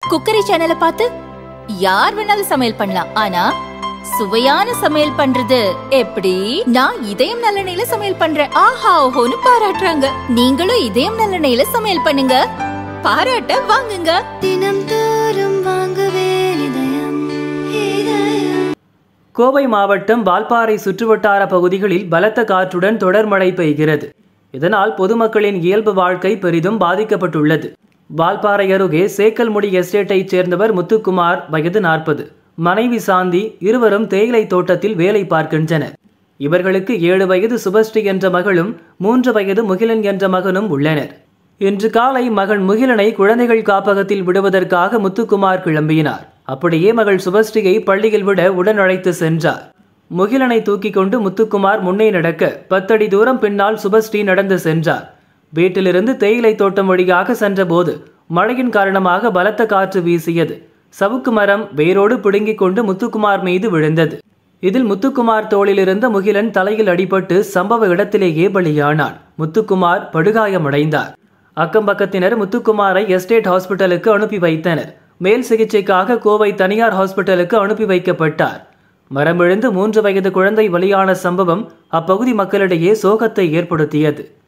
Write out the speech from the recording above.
cookery சேனலை பார்த்து யார் வேணாலும் சமையல் பண்ணலாம் ஆனா சுவையான சமையல் பண்றது எப்படி நான் இதயம் நல்லெண்ணெயில சமையல் பண்றேன் ஆஹா ஓஹோன்னு பாராட்டுறாங்க நீங்களும் இதயம் நல்லெண்ணெயில சமையல் பண்ணுங்க பாராட்ட வாங்குங்க தினம் தோறும் வாங்குவே இதயம் இதயம் கோவை மாவட்டம் வால்பாறை சுற்றுவட்டார பகுதிகளில் பலத்த காற்றுடன் தொடர் மழை பெய்கிறது இதனால் பொதுமக்களின் இயல்பு வாழ்க்கை பெரிதும் பாதிக்கப்பட்டுள்ளது வால்பாறை அருகே சேக்கல்முடி எஸ்டேட்டைச் சேர்ந்தவர் முத்துக்குமார் வயது நாற்பது மனைவி சாந்தி இருவரும் தேயிலை தோட்டத்தில் வேலை பார்க்கின்றனர் இவர்களுக்கு ஏழு வயது சுபஸ்ரீ என்ற மகளும் மூன்று வயது முகிலன் என்ற மகனும் உள்ளனர் இன்று காலை மகன் முகிலனை குழந்தைகள் காப்பகத்தில் விடுவதற்காக முத்துக்குமார் கிளம்பினார் அப்படியே மகள் சுபஸ்ரீயை பள்ளியில் விட உடன் அழைத்து சென்றார் முகிலனை தூக்கிக் கொண்டு முத்துக்குமார் முன்னே நடக்க பத்தடி தூரம் பின்னால் சுபஸ்ரீ நடந்து சென்றார் வீட்டிலிருந்து தேயிலை தோட்டம் வழியாக சென்றபோது மழையின் காரணமாக பலத்த காற்று வீசியது சவுக்கு மரம் வேரோடு பிடுங்கிக் கொண்டு முத்துக்குமார் மீது விழுந்தது இதில் முத்துக்குமார் தோளில் இருந்த முகிலன் தலையில் அடிபட்டு சம்பவ இடத்திலேயே பலியானான் முத்துக்குமார் படுகாயமடைந்தார் அக்கம்பக்கத்தினர் முத்துக்குமாரை எஸ்டேட் ஹாஸ்பிட்டலுக்கு அனுப்பி வைத்தனர் மேல் சிகிச்சைக்காக கோவை தனியார் ஹாஸ்பிட்டலுக்கு அனுப்பி வைக்கப்பட்டார் மரம் விழுந்து மூன்று வயது குழந்தை பலியான சம்பவம் அப்பகுதி மக்களிடையே சோகத்தை ஏற்படுத்தியது